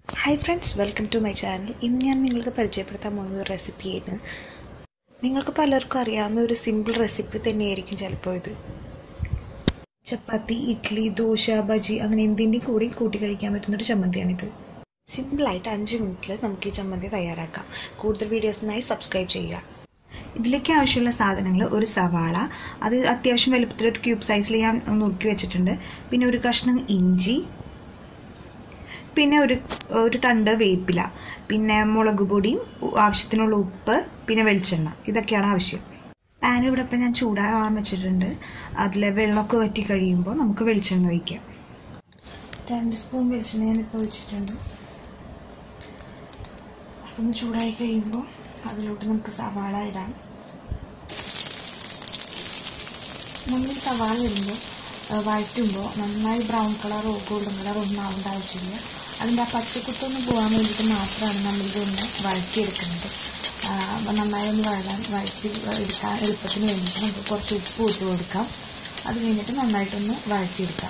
hi friends welcome to my channel ഇന്ന് ഞാൻ നിങ്ങൾക്ക് പരിചയപ്പെടുത്താൻ പോകുന്നത് റെസിപ്പിയാണ് നിങ്ങൾക്ക് പലർക്കും അറിയാവുന്ന ഒരു സിമ്പിൾ റെസിപ്പി തന്നെയായിരിക്കും ചിലപ്പോൾ ഇത് ചപ്പാത്തി ഇഡ്ഡലി ദോശ ബജി അങ്ങനെ എന്തിൻ്റെയും കൂടി കൂട്ടി കഴിക്കാൻ പറ്റുന്നൊരു ചമ്മന്തിയാണിത് സിമ്പിളായിട്ട് അഞ്ച് മിനിറ്റിൽ നമുക്ക് ഈ ചമ്മന്തി തയ്യാറാക്കാം കൂടുതൽ വീഡിയോസിനായി സബ്സ്ക്രൈബ് ചെയ്യുക ഇതിലേക്ക് ആവശ്യമുള്ള സാധനങ്ങൾ ഒരു സവാള അത് അത്യാവശ്യം വലുപ്പത്തിൽ ഒരു ക്യൂബ് സൈസിൽ ഞാൻ നുറുക്കി വെച്ചിട്ടുണ്ട് പിന്നെ ഒരു കഷ്ണം ഇഞ്ചി പിന്നെ ഒരു ഒരു തണ്ട് വേപ്പില പിന്നെ മുളക് പൊടിയും ആവശ്യത്തിനുള്ള ഉപ്പ് പിന്നെ വെളിച്ചെണ്ണ ഇതൊക്കെയാണ് ആവശ്യം പാൻ ഇവിടെ ഇപ്പം ഞാൻ ചൂടാകാൻ വെച്ചിട്ടുണ്ട് അതിൽ വെള്ളമൊക്കെ വറ്റി കഴിയുമ്പോൾ നമുക്ക് വെളിച്ചെണ്ണ ഒഴിക്കാം രണ്ട് സ്പൂൺ വെളിച്ചെണ്ണ ഞാനിപ്പോൾ ഒഴിച്ചിട്ടുണ്ട് അതൊന്ന് ചൂടായി കഴിയുമ്പോൾ അതിലോട്ട് നമുക്ക് സവാള ഇടാം നമ്മൾ ഈ സവാള ഇടുമ്പോൾ വഴറ്റുമ്പോൾ നന്നായി ബ്രൗൺ കളറോ ഗോൾഡൻ കളറോ ഒന്നും ആവേണ്ട ആവശ്യമില്ല അതിൻ്റെ ആ പച്ചക്കുത്തൊന്ന് പോകാൻ വേണ്ടിയിട്ട് മാത്രമാണ് നമ്മളിതൊന്ന് വഴറ്റിയെടുക്കുന്നത് അപ്പോൾ നന്നായി ഒന്ന് വഴലാൻ വഴറ്റി എടുക്കാൻ എളുപ്പത്തിന് വേണ്ടിയിട്ട് നമുക്ക് കുറച്ച് ഉപ്പ് ഇട്ട് കൊടുക്കാം അത് കഴിഞ്ഞിട്ട് നന്നായിട്ടൊന്ന് വഴറ്റിയെടുക്കാം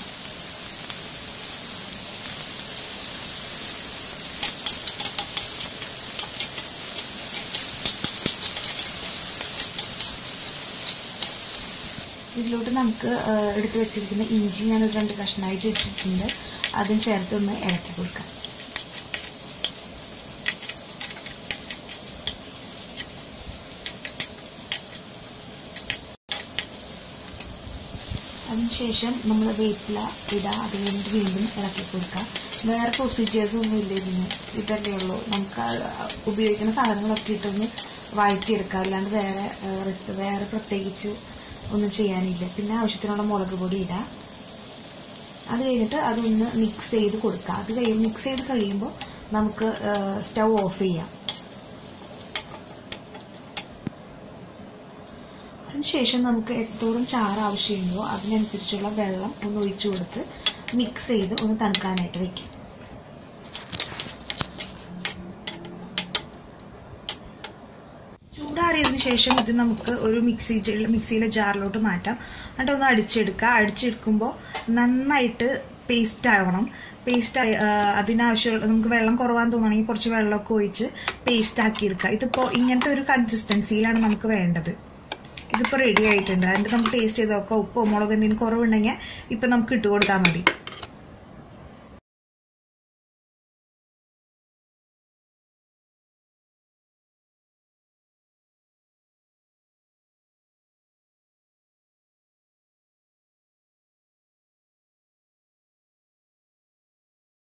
ഇതിലോട്ട് നമുക്ക് എടുത്തു വെച്ചിരിക്കുന്ന ഇഞ്ചി ഞാനൊരു രണ്ട് കഷ്ണമായിട്ട് ഇട്ടിട്ടുണ്ട് അതും ചേർത്ത് ഒന്ന് ഇളക്കി കൊടുക്കാം അതിനുശേഷം നമ്മൾ വേപ്പില ഇടുക അത് കഴിഞ്ഞിട്ട് വീണ്ടും ഇളക്കി കൊടുക്കാം വേറെ പ്രൊസീജിയേഴ്സ് ഒന്നും ഇല്ല ഇതിന് ഇതല്ലേ ഉള്ളൂ നമുക്ക് ഉപയോഗിക്കുന്ന സാധനങ്ങളൊക്കെ ഇട്ടൊന്ന് വഴറ്റിയെടുക്കാം അല്ലാണ്ട് വേറെ വേറെ പ്രത്യേകിച്ച് ഒന്നും ചെയ്യാനില്ല പിന്നെ ആവശ്യത്തിനുള്ള മുളക് പൊടി ഇടാം അത് കഴിഞ്ഞിട്ട് അതൊന്ന് മിക്സ് ചെയ്ത് കൊടുക്കുക അത് കഴിയും മിക്സ് ചെയ്ത് കഴിയുമ്പോൾ നമുക്ക് സ്റ്റൗ ഓഫ് ചെയ്യാം അതിനുശേഷം നമുക്ക് എത്തോളം ചാറ് ആവശ്യമുണ്ടോ അതിനനുസരിച്ചുള്ള വെള്ളം ഒന്ന് ഒഴിച്ചു കൊടുത്ത് മിക്സ് ചെയ്ത് ഒന്ന് തണുക്കാനായിട്ട് വെക്കാം ചൂടാറിയതിന് ശേഷം ഇത് നമുക്ക് ഒരു മിക്സി മിക്സിയിലെ ജാറിലോട്ട് മാറ്റാം എന്നിട്ട് ഒന്ന് അടിച്ചെടുക്കുക അടിച്ചെടുക്കുമ്പോൾ നന്നായിട്ട് പേസ്റ്റ് ആവണം പേസ്റ്റ് അതിനാവശ്യമുള്ള നമുക്ക് വെള്ളം കുറവാന്ന് തോന്നുകയാണെങ്കിൽ കുറച്ച് വെള്ളമൊക്കെ ഒഴിച്ച് പേസ്റ്റ് ആക്കി എടുക്കുക ഇതിപ്പോൾ ഇങ്ങനത്തെ ഒരു കൺസിസ്റ്റൻസിയിലാണ് നമുക്ക് വേണ്ടത് ഇതിപ്പോൾ റെഡി ആയിട്ടുണ്ട് അതിൻ്റെ നമുക്ക് ടേസ്റ്റ് ചെയ്ത് നോക്കാം ഉപ്പോ മുളക് എന്തെങ്കിലും കുറവുണ്ടെങ്കിൽ ഇപ്പം നമുക്ക് ഇട്ട് കൊടുത്താൽ മതി